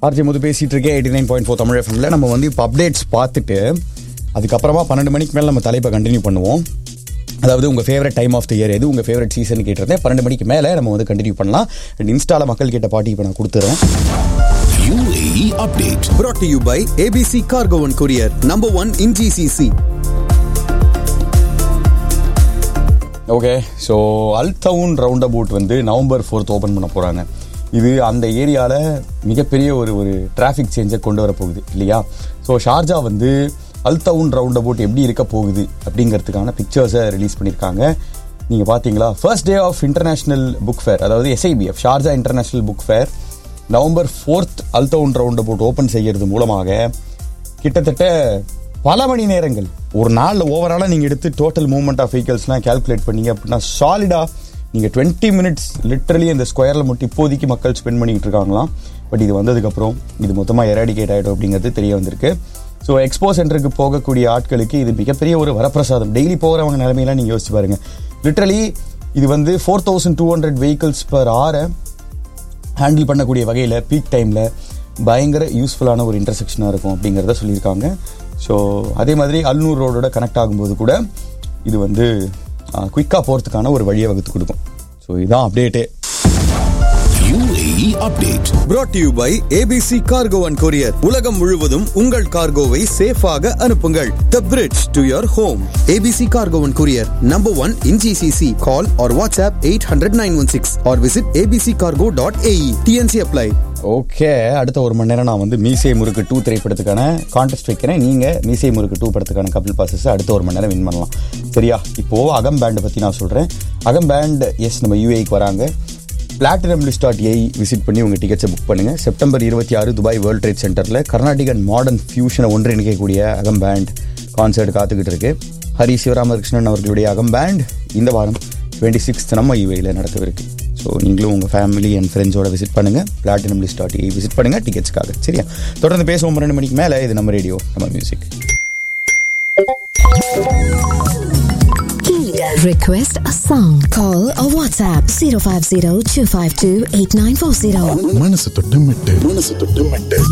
RJ Muthu பேசிட்டு இருக்கேன் eighty nine point four Tamil எஃப்எம்ல நம்ம வந்து இப்போ அப்டேட்ஸ் பார்த்துட்டு அதுக்கப்புறமா பன்னெண்டு மணிக்கு மேலே நம்ம தலைப்பை கண்டினியூ பண்ணுவோம் அதாவது உங்கள் favourite time of the year எது உங்கள் ஃபேவரட் சீசன் கேட்டிருந்தேன் பன்னெண்டு மணிக்கு மேலே நம்ம வந்து கண்டினியூ பண்ணலாம் அண்ட் இன்ஸ்டால மக்கள் கேட்ட பாட்டி இப்போ நான் கொடுத்துறேன் UAE update. brought to you by ABC Cargo and Courier, number one in GCC. Okay so Al Taawun roundabout வந்து நவம்பர் ஃபோர்த் ஓப்பன் பண்ண போகிறாங்க இது அந்த ஏரியாவில் மிகப்பெரிய ஒரு ஒரு டிராஃபிக் சேஞ்சை கொண்டு வர போகுது இல்லையா ஸோ ஷார்ஜா வந்து அல்டவுன் ரவுண்ட் அபவுட் எப்படி இருக்க போகுது அப்படிங்கிறதுக்கான பிக்சர்ஸை ரிலீஸ் பண்ணியிருக்காங்க நீங்கள் பார்த்தீங்களா first day of international book fair அதாவது SIBF Sharjah international book fair November fourth Al Taawun roundabout open செய்கிறது மூலமாக கிட்டத்தட்ட பல மணி நேரங்கள் ஒரு நாளில் ஓவராலாக நீங்கள் எடுத்து டோட்டல் மூவ்மெண்ட் ஆஃப் வெஹிக்கல்ஸ்லாம் கால்குலேட் பண்ணீங்க அப்படின்னா சாலிடாக நீங்கள் டுவெண்ட்டி மினிட்ஸ் லிட்ரலி அந்த ஸ்கொயரில் மட்டும் இப்போதைக்கு மக்கள் ஸ்பெண்ட் பண்ணிக்கிட்டு இருக்காங்களாம் பட் இது வந்ததுக்கப்புறம் இது மொத்தமாக எராடிகேட் ஆகிடும் அப்படிங்கிறது தெரிய வந்திருக்கு ஸோ எக்ஸ்போ சென்டருக்கு போகக்கூடிய ஆட்களுக்கு இது மிகப்பெரிய ஒரு வரப்பிரசாதம் டெய்லி போகிறவங்க நிலைமையெல்லாம் நீங்கள் யோசிச்சு பாருங்க லிட்ரலி இது வந்து four thousand two hundred vehicles per ஆரை ஹேண்டில் பண்ணக்கூடிய வகையில் பீக் டைமில் பயங்கர யூஸ்ஃபுல்லான ஒரு இன்டர்செக்ஷனாக இருக்கும் அப்படிங்கிறத சொல்லியிருக்காங்க ஸோ அதே மாதிரி அல்நூர் ரோடோட கனெக்ட் ஆகும்போது கூட இது வந்து குயிக்காக போகிறதுக்கான ஒரு வழியை வகுத்து கொடுக்கும் ஸோ இதுதான் அப்டேட்டே UAE update. brought to you by ABC Cargo and Courier. உலகம் முழுவதும் உங்கள் கார்கோவை சேஃபாக அனுப்புங்கள் The bridge to your home. ABC Cargo and Courier, number one in GCC. Call or WhatsApp 800-916 or visit abccargo.ae. TNC apply. Okay அடுத்த ஒரு மணி நேரம் நான் வந்து மீசை முறுக்கு டூ திரைப்படத்துக்கான கான்டெஸ்ட் வைக்கிறேன் நீங்கள் மீசை முறுக்கு டூ படத்துக்கான கபில் பாசஸ் அடுத்த ஒரு மணி நேரம் வின் பண்ணலாம் சரியா இப்போது அகம் பேண்டை பற்றி நான் சொல்கிறேன் அகம் பேண்ட் எஸ் நம்ம யூஏக்கு வராங்க platinum list dot AE visit பண்ணி உங்கள் டிக்கெட்ஸை புக் பண்ணுங்கள் செப்டம்பர் இருபத்தி ஆறு துபாய் வேர்ல்ட் ட்ரேட் சென்டரில் கர்நாடிக் அண்ட் மாடர்ன் ஃபியூஷனை ஒன்றிணைக்கக்கூடிய அகம் பேண்ட் கான்சர்ட் காத்துக்கிட்டு இருக்கு ஹரி சிவராமகிருஷ்ணன் அவர்களுடைய அகம் பேண்ட் இந்த வாரம் டுவெண்ட்டி சிக்ஸ்த் நம்ம யூஏயில் நடக்கவிருக்கு ஸோ நீங்களும் உங்கள் ஃபேமிலி அண்ட் ஃப்ரெண்ட்ஸோட விசிட் பண்ணுங்கள் platinum list dot A visit பண்ணுங்கள் டிக்கெட்ஸ்க்காக சரியா தொடர்ந்து பேசுவோம் ரெண்டு மணிக்கு மேலே இது நம்ம ரேடியோ நம்ம music Request a song. Call or WhatsApp 050 252 8940. மனசு தொட்டு மெட்டு மனசு தொட்டு மெட்டு